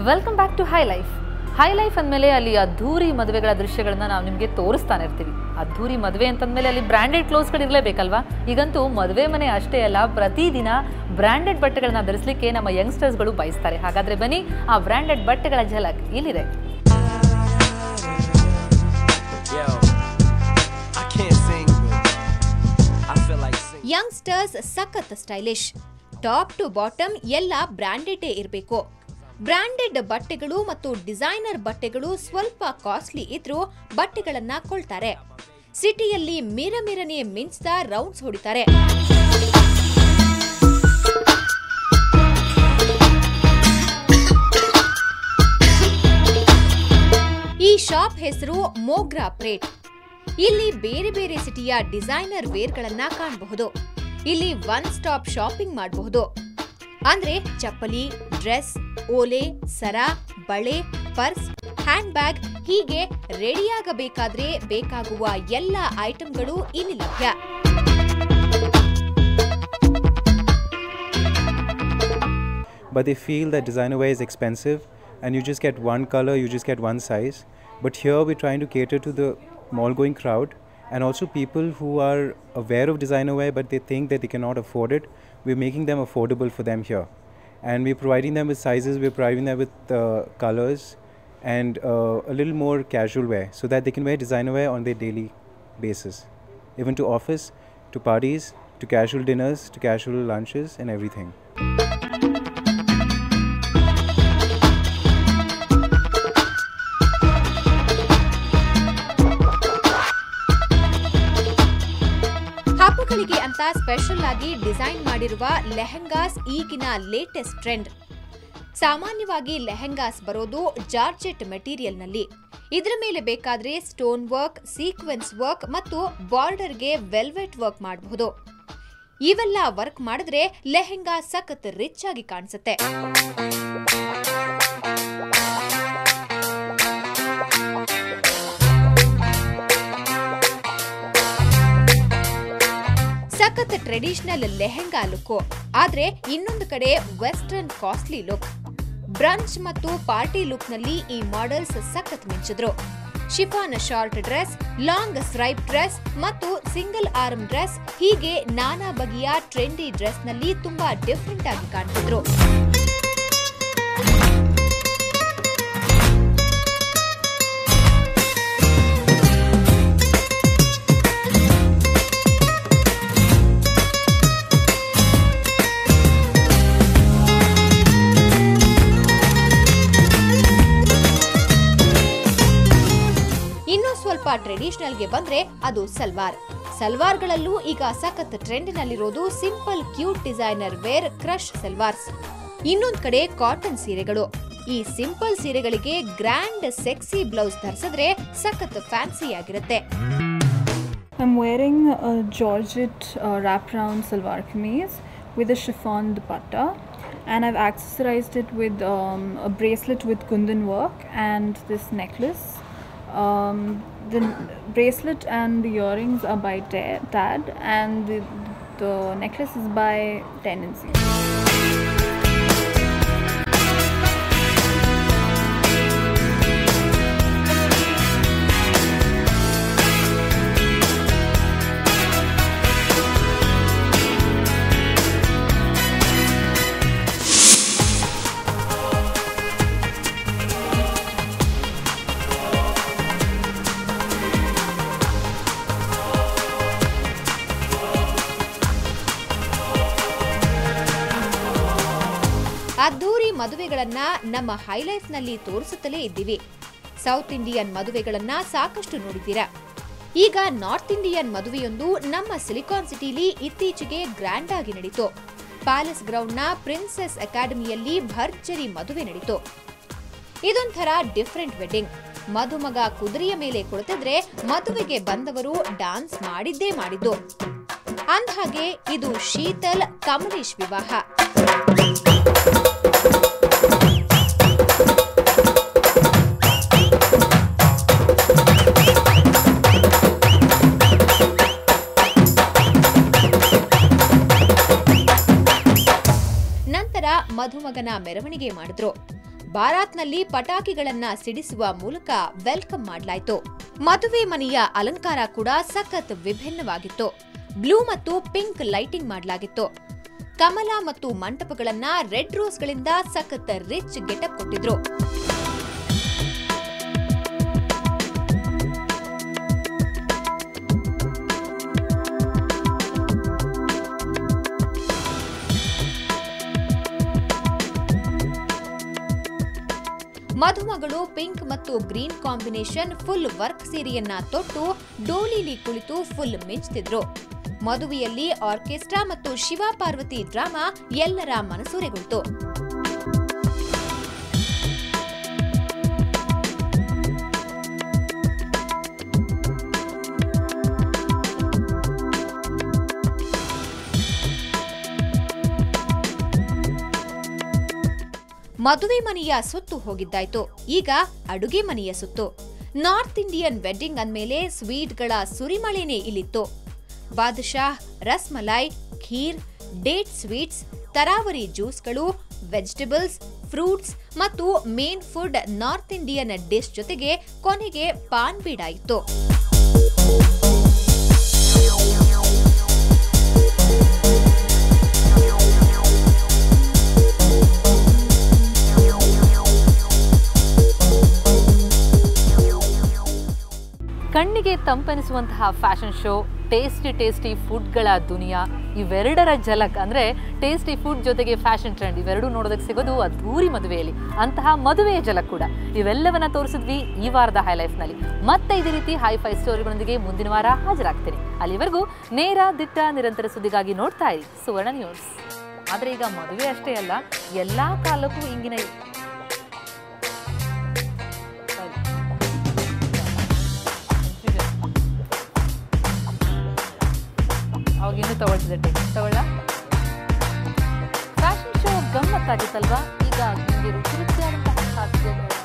Welcome back to high life high life ಅಂದಮೇಲೆ ಅಲ್ಲಿ ಅದ್ಧೂರಿ ಮದುವೆಗಳ ದೃಶ್ಯಗಳನ್ನ ನಾವು ನಿಮಗೆ ತೋರಿಸ್ತಾನೆ ಇರ್ತೀವಿ ಅದ್ಧೂರಿ ಮದುವೆ ಅಂತಂದಮೇಲೆ ಅಲ್ಲಿ ಬ್ರ್ಯಾಂಡೆಡ್ ಕ್ಲೋತ್ಸ್ಗಳು ಇರಲೇಬೇಕಲ್ವಾ ಈಗಂತೂ ಮದುವೆ ಮನೆ ಅಷ್ಟೇ ಅಲ್ಲ ಪ್ರತಿದಿನ ಬ್ರ್ಯಾಂಡೆಡ್ ಬಟ್ಟೆಗಳನ್ನ ಧರಿಸಲಿಕ್ಕೆ ನಮ್ಮ ಯಂಗ್ಸ್ಟರ್ಸ್ಗಳು ಬಯಸ್ತಾರೆ ಹಾಗಾದ್ರೆ ಬನ್ನಿ ಆ ಬ್ರ್ಯಾಂಡೆಡ್ ಬಟ್ಟೆಗಳ ಝಲಕ್ ಇಲ್ಲಿದೆ Yo, I can't sing, but I feel like singing. Youngsters ಸಖತ್ ಸ್ಟೈಲಿಶ್ ಟಾಪ್ ಟು ಬಾಟಮ್ ಎಲ್ಲ ಬ್ರ್ಯಾಂಡೆಡೇ ಇರಬೇಕು ಬ್ರ್ಯಾಂಡೆಡ್ ಬಟ್ಟೆಗಳು ಮತ್ತು ಡಿಸೈನರ್ ಬಟ್ಟೆಗಳು ಸ್ವಲ್ಪ ಕಾಸ್ಟ್ಲಿ ಇದ್ರೂ ಬಟ್ಟೆಗಳನ್ನ ಕೊಳ್ತಾರೆ ಸಿಟಿಯಲ್ಲಿ ಮಿರ ಮಿರನೆ ಮಿಂಚ್ತಾ ರೌಂಡ್ಸ್ ಹೊಡಿತಾರೆ ಈ ಶಾಪ್ ಹೆಸರು ಮೋಗ್ರಾ ಪ್ರೇಟ್ ಇಲ್ಲಿ ಬೇರೆ ಬೇರೆ ಸಿಟಿಯ ಡಿಸೈನರ್ ವೇರ್ಗಳನ್ನ ಕಾಣಬಹುದು ಇಲ್ಲಿ ಒನ್ ಸ್ಟಾಪ್ ಶಾಪಿಂಗ್ ಮಾಡಬಹುದು ಅಂದ್ರೆ ಚಪ್ಪಲಿ ಡ್ರೆಸ್ ಓಲೆ ಸರ ಬಳೆ ಪರ್ಸ್ ಹ್ಯಾಂಡ್ ಬ್ಯಾಗ್ ಹೀಗೆ ರೆಡಿಯಾಗಬೇಕಾದ್ರೆ ಬೇಕಾಗುವ ಎಲ್ಲ ಐಟಂಗಳು ಇಲ್ಲಿ ಲಭ್ಯ but they feel that designer wear is expensive and you just get one color, you just get one size. But here we're trying to cater to the mall going crowd and also people who are aware of designer wear but they think that they cannot afford it. We're making them affordable for them here. And we're providing them with sizes, we're providing them with uh, colors and uh, a little more casual wear so that they can wear designer wear on their daily basis. Even to office, to parties, to casual dinners, to casual lunches and everything. ಹಬ್ಬಗಳಿಗೆ ಅಂತ special ಆಗಿ design ಮಾಡಿರುವ ಲೆಹಂಗಾಸ್ ಈಗಿನ latest trend ಸಾಮಾನ್ಯವಾಗಿ ಲೆಹಂಗಾಸ್ ಬರೋದು georgette ಮೆಟೀರಿಯಲ್ನಲ್ಲಿ ಇದರ ಮೇಲೆ ಬೇಕಾದ್ರೆ ಸ್ಟೋನ್ ವರ್ಕ್ ಸೀಕ್ವೆನ್ಸ್ ವರ್ಕ್ ಮತ್ತು ಬಾರ್ಡರ್ಗೆ ವೆಲ್ವೆಟ್ ವರ್ಕ್ ಮಾಡಬಹುದು ಇವೆಲ್ಲ ವರ್ಕ್ ಮಾಡಿದ್ರೆ ಲೆಹೆಂಗಾ ಸಖತ್ ರಿಚ್ ಆಗಿ ಕಾಣಿಸುತ್ತೆ ಸಖತ್ ಟ್ರೆಡಿಷನಲ್ ಲೆಹೆಂಗಾ ಲುಕ್ ಆದ್ರೆ ಇನ್ನೊಂದು ಕಡೆ ವೆಸ್ಟರ್ನ್ ಕಾಸ್ಟ್ಲಿ ಲುಕ್ ಬ್ರಂಚ್ ಮತ್ತು ಪಾರ್ಟಿ ಲುಕ್ ನಲ್ಲಿ ಈ ಮಾಡೆಲ್ಸ್ ಸಖತ್ ಮಿಂಚಿದ್ರು chiffon short dress long stripe dress ಮತ್ತು ಸಿಂಗಲ್ ಆರ್ಮ್ ಡ್ರೆಸ್ ಹೀಗೆ ನಾನಾ ಬಗೆಯ ಟ್ರೆಂಡಿ ಡ್ರೆಸ್ ನಲ್ಲಿ ತುಂಬಾ ಡಿಫ್ರೆಂಟ್ ಆಗಿ ಕಾಣ್ತಿದ್ರು ಇನ್ನು ಸ್ವಲ್ಪ ಟ್ರೆಡಿಷನಲ್ಗೆ ಬಂದ್ರೆ ಅದು ಸಲ್ವಾರ್ ಸಲ್ವಾರ್ಗಳಲ್ಲೂ ಈಗ ಸಖತ್ ಟ್ರೆಂಡ್ನಲ್ಲಿರೋದು simple cute designer wear crush salwars ಇನ್ನೊಂದ್ ಕಡೆ ಕಾಟನ್ ಸೀರೆಗಳು ಈ ಸಿಂಪಲ್ ಸೀರೆಗಳಿಗೆ ಗ್ರ್ಯಾಂಡ್ ಸೆಕ್ಸಿ ಬ್ಲೌಸ್ ಧರಿಸಿದ್ರೆ ಸಖತ್ ಫ್ಯಾನ್ಸಿ ಆಗಿರುತ್ತೆ I'm wearing a Georgette uh, wraparound salwar kameez with a chiffon dupatta and I've accessorized it with um, a bracelet with kundan work and this necklace. Um, the n- bracelet and the earrings are by Ta- Tad and the, the necklace is by Tendency. ಅದ್ದೂರಿ ಮದುವೆಗಳನ್ನ ನಮ್ಮ ಹೈಲೈಫ್ ನಲ್ಲಿ ತೋರಿಸುತ್ತಲೇ ಇದ್ದೀವಿ south Indian ಮದುವೆಗಳನ್ನ ಸಾಕಷ್ಟು ನೋಡಿದ್ದೀರಾ ಈಗ north Indian ಮದುವೆಯೊಂದು ನಮ್ಮ silicon ಸಿಟಿಲಿ ಇತ್ತೀಚೆಗೆ ಗ್ರ್ಯಾಂಡ್ ಆಗಿ ನಡೀತು ಪ್ಯಾಲೇಸ್ ಗ್ರೌಂಡ್ನ ಪ್ರಿನ್ಸೆಸ್ ಅಕಾಡೆಮಿಯಲ್ಲಿ ಭರ್ಜರಿ ಮದುವೆ ನಡೀತು ಇದೊಂಥರ ಡಿಫ್ರೆಂಟ್ ವೆಡ್ಡಿಂಗ್ ಮದುಮಗ ಕುದುರೆಯ ಮೇಲೆ ಕುಳಿತಿದ್ರೆ ಮದುವೆಗೆ ಬಂದವರು ಡಾನ್ಸ್ ಮಾಡಿದ್ದೇ ಮಾಡಿದ್ದು ಅಂದ್ಹಾಗೆ ಇದು ಶೀತಲ್ ಕಮಲೇಶ್ ವಿವಾಹ ಮಧುಮಗನ ಮೆರವಣಿಗೆ ಮಾಡಿದ್ರು ಬಾರಾತ್ನಲ್ಲಿ ಪಟಾಕಿಗಳನ್ನ ಸಿಡಿಸುವ ಮೂಲಕ ವೆಲ್ಕಮ್ ಮಾಡಲಾಯಿತು ಮದುವೆ ಮನೆಯ ಅಲಂಕಾರ ಕೂಡ ಸಖತ್ ವಿಭಿನ್ನವಾಗಿತ್ತು ಬ್ಲೂ ಮತ್ತು ಪಿಂಕ್ ಲೈಟಿಂಗ್ ಮಾಡಲಾಗಿತ್ತು ಕಮಲ ಮತ್ತು ಮಂಟಪಗಳನ್ನ ರೆಡ್ ರೋಸ್ಗಳಿಂದ ಸಖತ್ ರಿಚ್ ಗೆಟಪ್ ಕೊಟ್ಟಿದ್ರು ಮಧುಮಗಳು ಪಿಂಕ್ ಮತ್ತು ಗ್ರೀನ್ ಕಾಂಬಿನೇಷನ್ ಫುಲ್ ವರ್ಕ್ ಸೀರೆಯನ್ನ ತೊಟ್ಟು ಡೋಲಿಲಿ ಕುಳಿತು ಫುಲ್ ಮಿಂಚ್ತಿದ್ರು ಮದುವೆಯಲ್ಲಿ ಆರ್ಕೆಸ್ಟ್ರಾ ಮತ್ತು ಶಿವ ಪಾರ್ವತಿ ಡ್ರಾಮಾ ಎಲ್ಲರ ಮನಸೂರೆಗೊಳ್ತು ಮದುವೆ ಮನೆಯ ಸುತ್ತು ಹೋಗಿದ್ದಾಯ್ತು ಈಗ ಅಡುಗೆ ಮನೆಯ ಸುತ್ತು ನಾರ್ತ್ ಇಂಡಿಯನ್ ವೆಡ್ಡಿಂಗ್ ಅಂದ್ಮೇಲೆ ಸ್ವೀಟ್ಗಳ ಸುರಿಮಳೆನೇ ಇಲ್ಲಿತ್ತು ಬಾದುಷಾಹ್ ರಸ್ಮಲೈ ಖೀರ್ ಡೇಟ್ ಸ್ವೀಟ್ಸ್ ತರಾವರಿ ಜ್ಯೂಸ್ಗಳು ವೆಜಿಟೇಬಲ್ಸ್ ಫ್ರೂಟ್ಸ್ ಮತ್ತು main food North Indian dish ಜೊತೆಗೆ ಕೊನೆಗೆ ಪಾನ್ ಬೀಡ ಇತ್ತು ಕಣ್ಣಿಗೆ ತಂಪೆನಿಸುವಂತಹ ಫ್ಯಾಷನ್ ಶೋ ಟೇಸ್ಟಿ ಟೇಸ್ಟಿ ಫುಡ್ಗಳ ದುನಿಯಾ ಇವೆರಡರ ಝಲಕ್ ಅಂದರೆ ಟೇಸ್ಟಿ ಫುಡ್ ಜೊತೆಗೆ ಫ್ಯಾಷನ್ ಟ್ರೆಂಡ್ ಇವೆರಡೂ ನೋಡೋದಕ್ಕೆ ಸಿಗೋದು ಅದ್ಧೂರಿ ಮದುವೆಯಲ್ಲಿ ಅಂತಹ ಮದುವೆಯ ಝಲಕ್ ಕೂಡ ಇವೆಲ್ಲವನ್ನ ತೋರಿಸಿದ್ವಿ ಈ ವಾರದ ಹೈ ಲೈಫ್ನಲ್ಲಿ ಮತ್ತೆ ಇದೇ ರೀತಿ ಹೈ ಫೈ ಸ್ಟೋರಿಗಳೊಂದಿಗೆ ಮುಂದಿನ ವಾರ ಹಾಜರಾಗ್ತೀನಿ ಅಲ್ಲಿವರೆಗೂ ನೇರ ದಿಟ್ಟ ನಿರಂತರ ಸುದ್ದಿಗಾಗಿ ನೋಡ್ತಾ ಇರಿ ಸುವರ್ಣ ನ್ಯೂಸ್ ಆದರೆ ಈಗ ಮದುವೆ ಅಷ್ಟೇ ಅಲ್ಲ ಎಲ್ಲ ಕಾಲಕ್ಕೂ ಹಿಂಗಿನ ಅವಾಗ ಇನ್ನೂ ತಗೊಳ್ತಿದ್ದೆ ಟೇಕ್ ತಗೊಳ್ಳ ಫ್ಯಾಷನ್ ಶೋ ಗಮ್ಮತ್ತಾಗಿತ್ತಲ್ವಾ ಈಗ ನಿಮಗೆ ರುಚಿ ರುಚಿಯಾದಂತಹ ಖಾದ್ಯಗಳ